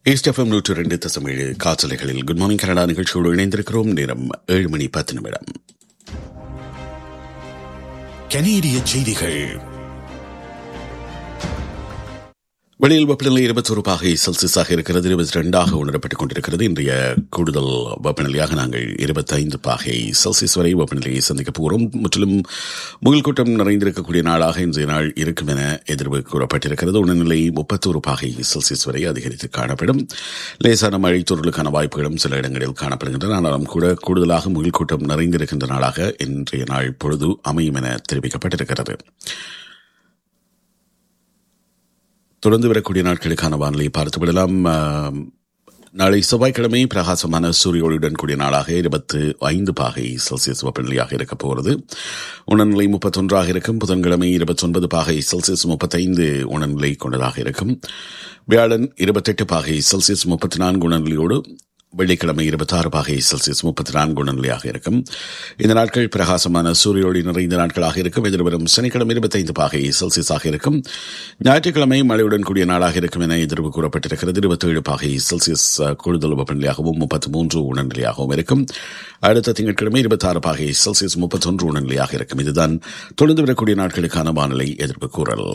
east FM நூற்று ரெண்டு தசம் ஏழு காற்றலைகளில் குட் மார்னிங் கனடா நிகழ்ச்சியோடு இணைந்திருக்கிறோம் நேரம் ஏழு மணி பத்து நிமிடம் கனேடிய செய்திகள் வெளியில் வெப்பநிலை இருபத்தொரு பாகை செல்சியஸாக இருக்கிறது இருபத்தி ரெண்டாக உணரப்பட்டுக் கொண்டிருக்கிறது இன்றைய கூடுதல் வெப்பநிலையாக நாங்கள் இருபத்தைந்து பாகை செல்சியஸ் வரை வெப்பநிலையை சந்திக்கப் போகிறோம் முற்றிலும் முகில் கூட்டம் நிறைந்திருக்கக்கூடிய நாளாக இன்றைய நாள் இருக்கும் என எதிர்வு கூறப்பட்டிருக்கிறது உணர்நிலை முப்பத்தோரு பாகை செல்சியஸ் வரை அதிகரித்து காணப்படும் லேசான மழை தூறலுக்கான வாய்ப்புகளும் சில இடங்களில் காணப்படுகின்றன ஆனாலும் கூட கூடுதலாக முகில் கூட்டம் நிறைந்திருக்கின்ற நாளாக இன்றைய நாள் பொழுது அமையும் என தெரிவிக்கப்பட்டிருக்கிறது தொடர்ந்து வரக்கூடிய நாட்களுக்கான வானிலையை பார்த்து விடலாம் ஆம், நாளை செவ்வாய்க்கிழமை பிரகாசமான சூரிய ஒளியுடன் கூடிய நாளாக இருபத்து ஐந்து பாகை செல்சியஸ் வெப்பநிலையாக இருக்கப் போகிறது உணர்நிலை முப்பத்தொன்றாக இருக்கும் புதன்கிழமை இருபத்தொன்பது பாகை செல்சியஸ் முப்பத்தைந்து உணர்நிலை கொண்டதாக இருக்கும் வியாழன் இருபத்தெட்டு பாகை செல்சியஸ் முப்பத்தி நான்கு உணர்நிலையோடு வெள்ளிக்கிழமை இருபத்தாறு பாகை செல்சியஸ் முப்பத்தி நான்கு உணர்நிலையாக இருக்கும் இந்த நாட்கள் பிரகாசமான சூரிய ஒளி நிறைந்த நாட்களாக இருக்கும் எதிர்வரும் சனிக்கிழமை இருபத்தைந்து பாகை செல்சியஸாக இருக்கும் ஞாயிற்றுக்கிழமை மழையுடன் கூடிய நாளாக இருக்கும் என எதிர்வு கூறப்பட்டிருக்கிறது இருபத்தேழு பாகை செல்சியஸ் அஹ், கூடுதல் வெப்பநிலையாகவும் முப்பத்தி மூன்று உணர்நிலையாகவும் இருக்கும் அடுத்த திங்கட்கிழமை இருபத்தாறு பாகை செல்சியஸ் முப்பத்தொன்று உணர்நிலையாக இருக்கும் இதுதான் தொடர்ந்து வரக்கூடிய நாட்களுக்கான வானிலை எதிர்ப்பு கூறல்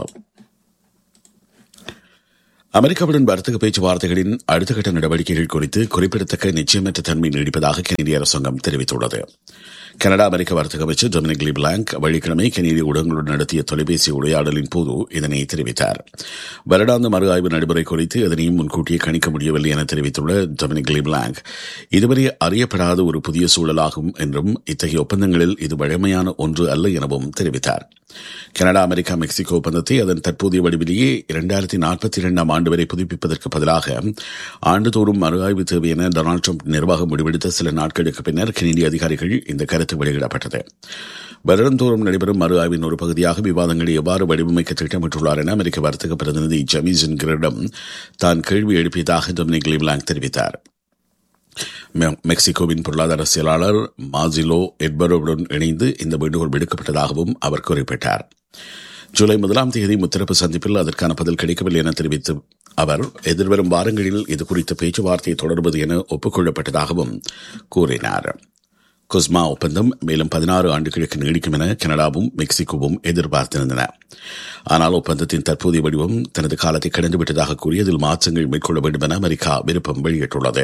அமெரிக்காவுடன் வர்த்தக பேச்சுவார்த்தைகளின் அடுத்த கட்ட நடவடிக்கைகள் குறித்து குறிப்பிடத்தக்க நிச்சயமற்ற தன்மை நீடிப்பதாக கனேடிய அரசாங்கம் தெரிவித்துள்ளது கனடா அமெரிக்க வர்த்தக அமைச்சர் டொமினிக் லி பிளாங்க் வெள்ளிக்கிழமை கனேடிய ஊடகங்களுடன் நடத்திய தொலைபேசி உரையாடலின் போது இதனை தெரிவித்தார் வருடாந்த மறு ஆய்வு நடைமுறை குறித்து எதனையும் முன்கூட்டியே கணிக்க முடியவில்லை என தெரிவித்துள்ள டொமினிக் லி பிளாங்க் இதுவரை அறியப்படாத ஒரு புதிய சூழலாகும் என்றும் இத்தகைய ஒப்பந்தங்களில் இது வழமையான ஒன்று அல்ல எனவும் தெரிவித்தார் கனடா அமெரிக்கா மெக்சிகோ ஒப்பந்தத்தை அதன் தற்போதைய வடிவிலேயே இரண்டாயிரத்தி நாற்பத்தி இரண்டாம் ஆண்டு வரை புதுப்பிப்பதற்கு பதிலாக ஆண்டுதோறும் மறு ஆய்வு தேவை என டொனால்டு ட்ரம்ப் நிர்வாகம் முடிவெடுத்த சில நாட்களுக்கு பின்னர் கனேடிய அதிகாரிகள் இந்த கருத்து வெளியிடப்பட்டது வருடந்தோறும் நடைபெறும் மறு ஆய்வின் ஒரு பகுதியாக விவாதங்களை எவ்வாறு வடிவமைக்க திட்டமிட்டுள்ளார் என அமெரிக்க வர்த்தக பிரதிநிதி ஜமீசன் கிரிடம் தான் கேள்வி எழுப்பியதாக டொமினிக் லிவ்லாங் தெரிவித்தார் மெ- மெக்சிகோவின் பொருளாதார செயலாளர் மாசிலோ எட்பரோவுடன் இணைந்து இந்த வேண்டுகோள் விடுக்கப்பட்டதாகவும் அவர் குறிப்பிட்டார் ஜூலை முதலாம் தேதி முத்தரப்பு சந்திப்பில் அதற்கான பதில் கிடைக்கவில்லை என தெரிவித்து அவர் எதிர்வரும் வாரங்களில் இது குறித்த பேச்சுவார்த்தையை தொடர்வது என ஒப்புக்கொள்ளப்பட்டதாகவும் கூறினார் குஸ்மா ஒப்பந்தம் மேலும் பதினாறு ஆண்டுகளுக்கு நீடிக்கும் என கனடாவும் மெக்சிகோவும் எதிர்பார்த்திருந்தன ஆனால் ஒப்பந்தத்தின் தற்போதைய வடிவம் தனது காலத்தை கடந்துவிட்டதாக கூறி அதில் மாற்றங்கள் மேற்கொள்ள வேண்டும் என அமெரிக்கா விருப்பம் வெளியிட்டுள்ளது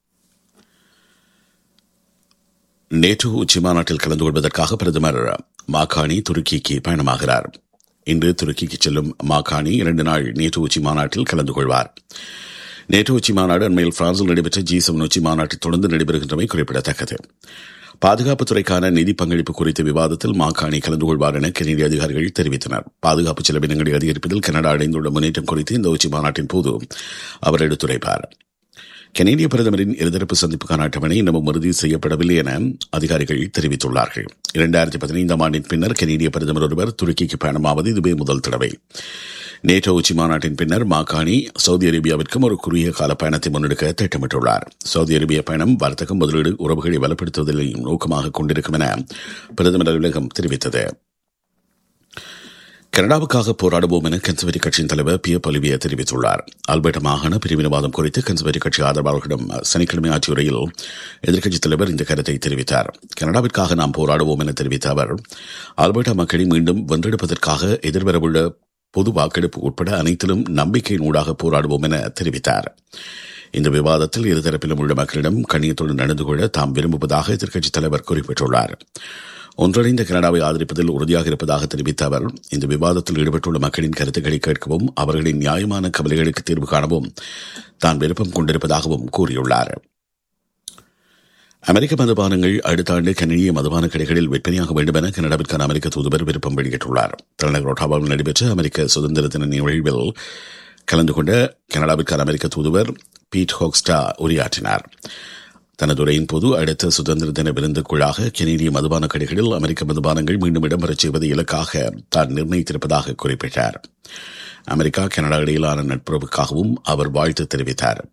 நேற்று உச்சி மாநாட்டில் கலந்து கொள்வதற்காக பிரதமர் மாகாணி துருக்கிக்கு பயணமாகிறார் இன்று துருக்கிக்கு செல்லும் மாகாணி இரண்டு நாள் நேற்று உச்சி மாநாட்டில் கலந்து கொள்வார் நேற்று உச்சி மாநாடு அண்மையில் பிரான்சில் நடைபெற்ற ஜி செவன் உச்சி மாநாட்டில் தொடர்ந்து நடைபெறுகின்றமை குறிப்பிடத்தக்கது பாதுகாப்புத்துறைக்கான நிதி பங்களிப்பு குறித்த விவாதத்தில் மாகாணி கலந்து கொள்வார் என கனேடிய அதிகாரிகள் தெரிவித்தனர் பாதுகாப்பு செலவினங்களை அதிகரிப்பதில் கனடா அடைந்துள்ள முன்னேற்றம் குறித்து இந்த உச்சி மாநாட்டின் போது அவர் எடுத்துரைப்பார் கனேடிய பிரதமரின் இருதரப்பு சந்திப்புக்கான அட்டவணை இன்னமும் உறுதி செய்யப்படவில்லை என அதிகாரிகள் தெரிவித்துள்ளார்கள் இரண்டாயிரத்தி பதினைந்தாம் ஆண்டின் பின்னர் கனேடிய பிரதமர் ஒருவர் துருக்கிக்கு பயணமாவது இதுவே முதல் தடவை நேட்டோ உச்சி மாநாட்டின் பின்னர் மாகாணி சவுதி அரேபியாவிற்கும் ஒரு குறுகிய கால பயணத்தை முன்னெடுக்க திட்டமிட்டுள்ளார் சவுதி அரேபிய பயணம் வர்த்தகம் முதலீடு உறவுகளை வலுப்படுத்துவதில் நோக்கமாக கொண்டிருக்கும் என பிரதமர் அலுவலகம் தெரிவித்தது கனடாவுக்காக போராடுவோம் என கன்சர்வேட்டிவ் கட்சியின் தலைவர் பியர் பொலிவியா தெரிவித்துள்ளார் ஆல்பர்ட் மாகாண பிரிவினவாதம் குறித்து கன்சர்வேட்டிவ் கட்சி ஆதரவாளர்களிடம் சனிக்கிழமை ஆற்றிய உரையில் எதிர்க்கட்சித் தலைவர் இந்த கருத்தை தெரிவித்தார் கனடாவிற்காக நாம் போராடுவோம் என தெரிவித்த அவர் ஆல்பர்டா மக்களை மீண்டும் வென்றெடுப்பதற்காக எதிர்வரவுள்ள பொது வாக்கெடுப்பு உட்பட அனைத்திலும் நம்பிக்கையின் ஊடாக போராடுவோம் என தெரிவித்தார் இந்த விவாதத்தில் இருதரப்பிலும் உள்ள மக்களிடம் கண்ணியத்துடன் நடந்து கொள்ள தாம் விரும்புவதாக எதிர்க்கட்சித் தலைவர் குறிப்பிட்டுள்ளார் ஒன்றிணைந்த கனடாவை ஆதரிப்பதில் உறுதியாக இருப்பதாக தெரிவித்த அவர் இந்த விவாதத்தில் ஈடுபட்டுள்ள மக்களின் கருத்துக்களை கேட்கவும் அவர்களின் நியாயமான கவலைகளுக்கு தீர்வு காணவும் தான் விருப்பம் கொண்டிருப்பதாகவும் கூறியுள்ளார் அமெரிக்க மதுபானங்கள் அடுத்த ஆண்டு கனடிய மதுபான கடைகளில் விற்பனையாக வேண்டும் என கனடாவிற்கான அமெரிக்க தூதுவர் விருப்பம் வெளியிட்டுள்ளார் தலைநகர் ஒட்டாவாவில் நடைபெற்ற அமெரிக்க சுதந்திர தின நிகழ்வில் கலந்து கொண்ட கனடாவிற்கான அமெரிக்க தூதுவர் பீட் ஹோக்ஸ்டா உரையாற்றினார் தனது உரையின் போது அடுத்த சுதந்திர தின விருந்துக்குள்ளாக கெனடிய மதுபான கடைகளில் அமெரிக்க மதுபானங்கள் மீண்டும் இடம்பெறச் செய்வதை இலக்காக தான் நிர்ணயித்திருப்பதாக குறிப்பிட்டார் அமெரிக்கா கனடா இடையிலான நட்புறவுக்காகவும் அவர் வாழ்த்து தெரிவித்தார்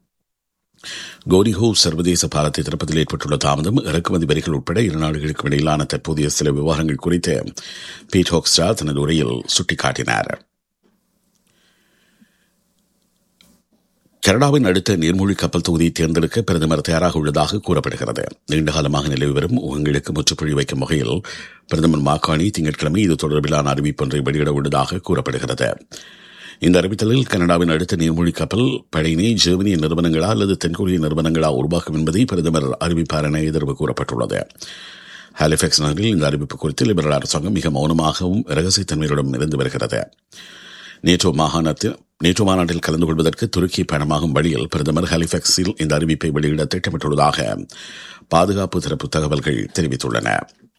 கோனிஹோ சர்வதேச பாலத்தை திறப்பதில் ஏற்பட்டுள்ள தாமதம் இறக்குமதி வரிகள் உட்பட இரு நாடுகளுக்கும் இடையிலான தற்போதைய சில விவகாரங்கள் குறித்து பீட் ஹோக்ஸ்டா தனது உரையில் சுட்டிக்காட்டினார் கனடாவின் அடுத்த நீர்மூழ்கி கப்பல் தொகுதியை தேர்ந்தெடுக்க பிரதமர் தயாராக உள்ளதாக கூறப்படுகிறது நீண்டகாலமாக நிலவி வரும் ஊகங்களுக்கு முற்றுப்புள்ளி வைக்கும் வகையில் பிரதமர் மாக்காணி திங்கட்கிழமை இது தொடர்பிலான அறிவிப்பொன்றை வெளியிட உள்ளதாக கூறப்படுகிறது இந்த அறிவித்தலில் கனடாவின் அடுத்த நீர்மூழ்கி கப்பல் படையினை ஜெர்மனிய நிறுவனங்களா அல்லது தென்கொரிய நிறுவனங்களா உருவாக்கும் என்பதை பிரதமர் அறிவிப்பார் என எதிர்வு கூறப்பட்டுள்ளது ஹாலிஃபெக்ஸ் நகரில் இந்த அறிவிப்பு குறித்து லிபரல் அரசாங்கம் மிக மௌனமாகவும் ரகசியத்தன்மையுடன் இருந்து வருகிறது நேற்றோ மாகாணத்தில் நேற்று மாநாட்டில் கலந்து கொள்வதற்கு துருக்கி பயணமாகும் வழியில் பிரதமர் ஹாலிஃபெக்ஸில் இந்த அறிவிப்பை வெளியிட திட்டமிட்டுள்ளதாக பாதுகாப்பு தரப்பு தகவல்கள் தெரிவித்துள்ளன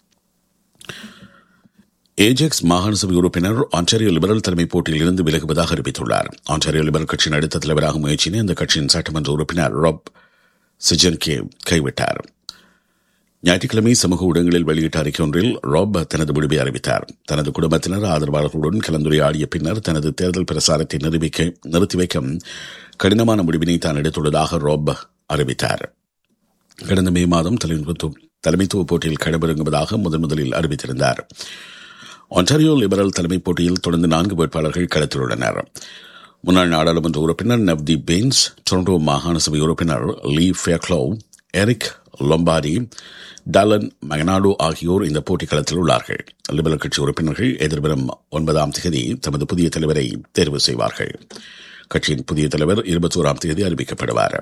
ஏஜெக்ஸ் மாகாண சபை உறுப்பினர் ஆன்டாரியோ லிபரல் தலைமை போட்டியில் இருந்து விலகுவதாக அறிவித்துள்ளார் ஆன்டாரியோ லிபரல் கட்சியின் அடுத்த தலைவராக முயற்சியினை அந்த கட்சியின் சட்டமன்ற உறுப்பினர் ராப் சிஜன்கே கைவிட்டார் ஞாயிற்றுக்கிழமை சமூக ஊடகங்களில் வெளியிட்ட அறிக்கை ஒன்றில் ராப் தனது முடிவை அறிவித்தார் தனது குடும்பத்தினர் ஆதரவாளர்களுடன் கலந்துரையாடிய பின்னர் தனது தேர்தல் பிரசாரத்தை நிரூபிக்க நிறுத்தி வைக்கும் கடினமான முடிவினை தான் எடுத்துள்ளதாக ராப் அறிவித்தார் கடந்த மே மாதம் தலைமைத்துவ தலைமைத்துவ போட்டியில் களமிறங்குவதாக முதன் முதலில் அறிவித்திருந்தார் ஒன்டாரியோ லிபரல் தலைமை போட்டியில் தொடர்ந்து நான்கு வேட்பாளர்கள் களத்தில் உள்ளனர் முன்னாள் நாடாளுமன்ற உறுப்பினர் நவ்தீப் பெயின்ஸ் டொரண்டோ மாகாண சபை உறுப்பினர் லீ ஃபேக்லோ எரிக் லொம்பாடி டாலன் மகனாடோ ஆகியோர் இந்த போட்டிக்களத்தில் உள்ளார்கள் லிபரல் கட்சி உறுப்பினர்கள் எதிர்வரும் ஒன்பதாம் தேதி தமது புதிய தலைவரை தேர்வு செய்வார்கள் கட்சியின் புதிய தலைவர் இருபத்தோராம் தேதி அறிவிக்கப்படுவார்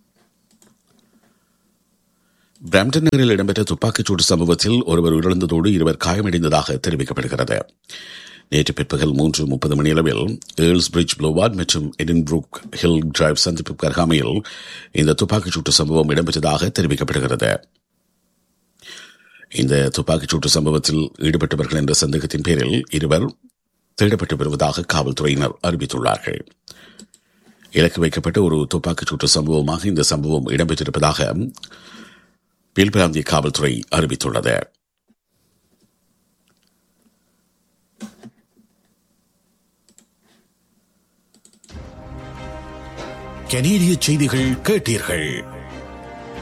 பிராம்டன் நகரில் இடம்பெற்ற துப்பாக்கிச்சூடு சம்பவத்தில் ஒருவர் உயிரிழந்ததோடு இருவர் காயமடைந்ததாக தெரிவிக்கப்படுகிறது நேற்று பிற்பகல் மூன்று முப்பது மணியளவில் ஏர்ல்ஸ் பிரிட்ஜ் ப்ளோவார்ட் மற்றும் எடின்புரூக் ஹில் டிரைவ் சந்திப்பு அருகாமையில் இந்த துப்பாக்கிச்சூட்டு சம்பவம் இடம்பெற்றதாக தெரிவிக்கப்படுகிறது இந்த துப்பாக்கிச்சூட்டு சம்பவத்தில் ஈடுபட்டவர்கள் என்ற சந்தேகத்தின் பேரில் இருவர் தேடப்பட்டு வருவதாக காவல்துறையினர் அறிவித்துள்ளார்கள் இலக்கு வைக்கப்பட்ட ஒரு துப்பாக்கிச்சூட்டு சம்பவமாக இந்த சம்பவம் இடம்பெற்றிருப்பதாக பில்பிராந்திய காவல்துறை அறிவித்துள்ளது கனேடிய செய்திகள் கேட்டீர்கள்